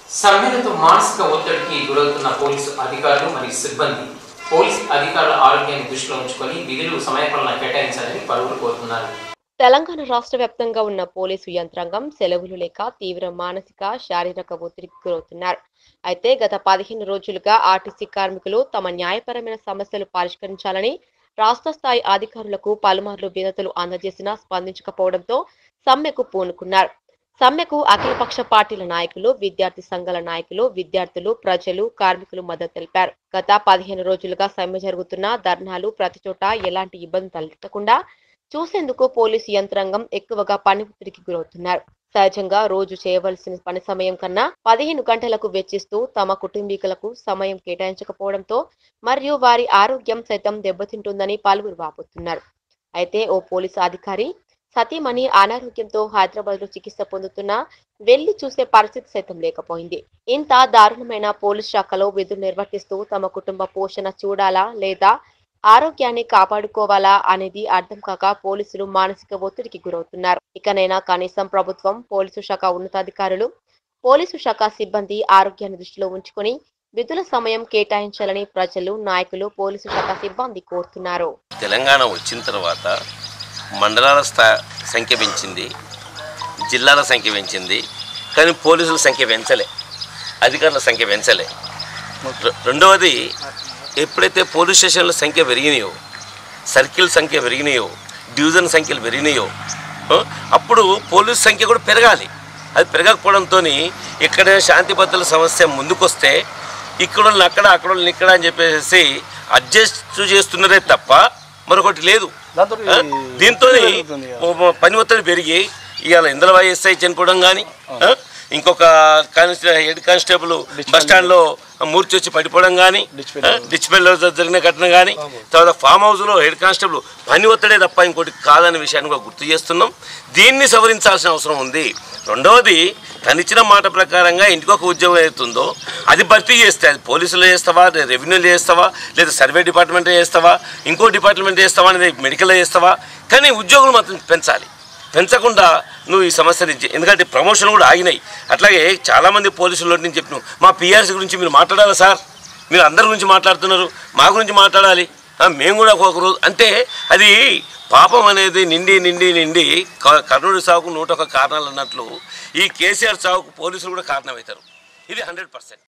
సమ్మెలతో మానసిక ఒత్తిడికి గురవుతున్న పోలీసు అధికారులు మరియు సిబ్బంది పోలీసు అధికారుల ఆరోగ్యాన్ని దృష్టిలో ఉంచుకొని విధులు సమయపాలన కేటాయించాలని పలువురు కోరుతున్నారు తెలంగాణ రాష్ట్ర వ్యాప్తంగా ఉన్న పోలీసు యంత్రాంగం సెలవులు లేక తీవ్ర మానసిక శారీరక ఒత్తిడికి గురవుతున్నారు అయితే గత పదిహేను రోజులుగా ఆర్టీసీ కార్మికులు తమ న్యాయపరమైన సమస్యలు పరిష్కరించాలని రాష్ట్ర స్థాయి అధికారులకు పలుమార్లు వినతులు అందజేసినా స్పందించకపోవడంతో సమ్మెకు పూనుకున్నారు సమ్మెకు అఖిలపక్ష పార్టీల నాయకులు విద్యార్థి సంఘాల నాయకులు విద్యార్థులు ప్రజలు కార్మికులు మద్దతు తెలిపారు గత పదిహేను రోజులుగా సమ్మె జరుగుతున్న ధర్నాలు ప్రతి చోట ఎలాంటి ఇబ్బంది తలెత్తకుండా చూసేందుకు పోలీసు యంత్రాంగం ఎక్కువగా పని ఒత్తిడికి గురవుతున్నారు సహజంగా రోజు చేయవలసిన పని సమయం కన్నా పదిహేను గంటలకు వెచ్చిస్తూ తమ కుటుంబీకులకు సమయం కేటాయించకపోవడంతో మరియు వారి ఆరోగ్యం సైతం దెబ్బతింటుందని పలువురు వాపోతున్నారు అయితే ఓ పోలీసు అధికారి సతీమణి అనారోగ్యంతో హైదరాబాద్ లో చికిత్స పొందుతున్నా వెళ్లి చూసే పరిస్థితి సైతం లేకపోయింది ఇంత దారుణమైన పోలీస్ శాఖలో విధులు నిర్వర్తిస్తూ తమ కుటుంబ పోషణ చూడాలా లేదా ఆరోగ్యాన్ని కాపాడుకోవాలా అనేది అర్థం కాక పోలీసులు మానసిక ఒత్తిడికి గురవుతున్నారు ఇకనైనా కనీసం ప్రభుత్వం పోలీసు శాఖ ఉన్నతాధికారులు పోలీసు శాఖ సిబ్బంది ఆరోగ్యాన్ని దృష్టిలో ఉంచుకొని విధుల సమయం కేటాయించాలని ప్రజలు నాయకులు పోలీసు శాఖ సిబ్బంది కోరుతున్నారు తెలంగాణ వచ్చిన తర్వాత మండలాల స్థా సంఖ్య పెంచింది జిల్లాల సంఖ్య పెంచింది కానీ పోలీసుల సంఖ్య పెంచలే అధికారుల సంఖ్య పెంచలే రె- రెండవది ఎప్పుడైతే పోలీస్ స్టేషన్ల సంఖ్య పెరిగినాయో సర్కిల్ సంఖ్య పెరిగినాయో డివిజన్ సంఖ్యలు పెరిగినాయో ఆ, అప్పుడు పోలీస్ సంఖ్య కూడా పెరగాలి అది పెరగకపోవడంతో ఇక్కడ శాంతి భద్రతల సమస్య ముందుకొస్తే ఇక్కడ వాళ్ళని అక్కడ అక్కడ వాళ్ళని ఇక్కడ అని చెప్పేసి అడ్జస్ట్ చేస్తున్నారే తప్ప మరొకటి లేదు ఆ, దీంతో పని ఒత్తిడి పెరిగి ఇవాళ ఇంద్రవా ఎస్ఐ చనిపోవడం కానీ ఇంకొక కానిస్టే హెడ్ కానిస్టేబుల్ బస్ స్టాండ్లో మూర్చి వచ్చి పడిపోవడం కానీ డిచ్పెల్లో జరిగిన ఘటన కానీ తర్వాత ఫామ్ హౌస్లో హెడ్ కానిస్టేబుల్ పని ఒత్తిడే తప్ప ఇంకోటి కాదనే విషయాన్ని కూడా గుర్తు చేస్తున్నాం దీన్ని సవరించాల్సిన అవసరం ఉంది రెండవది తనిచ్చిన మాట ప్రకారంగా ఇంటికి ఒక ఉద్యోగం అవుతుందో అది భర్తీ చేస్తే అది పోలీసులు చేస్తావా లేదా రెవెన్యూలు చేస్తావా లేదా సర్వే డిపార్ట్మెంట్ చేస్తావా ఇంకో డిపార్ట్మెంట్ చేస్తావా అనేది మెడికల్లో చేస్తావా కానీ ఉద్యోగులు మాత్రం పెంచాలి పెంచకుండా నువ్వు ఈ సమస్యని చే- ఎందుకంటే ప్రమోషన్ కూడా ఆగినాయి అట్లాగే చాలామంది పోలీసులు నేను చెప్పిన మా పిఆర్సీ గురించి మీరు మాట్లాడాలి సార్ మీరు అందరి గురించి మాట్లాడుతున్నారు మా గురించి మాట్లాడాలి ఆ, మేము కూడా ఒక రోజు అంటే అది పాపం అనేది నిండి నిండి నిండి క- కర్ణుడి సాగుకు నూట ఒక కారణాలు అన్నట్లు ఈ కేసీఆర్ సాగుకు పోలీసులు కూడా కారణమవుతారు ఇది హండ్రెడ్ పర్సెంట్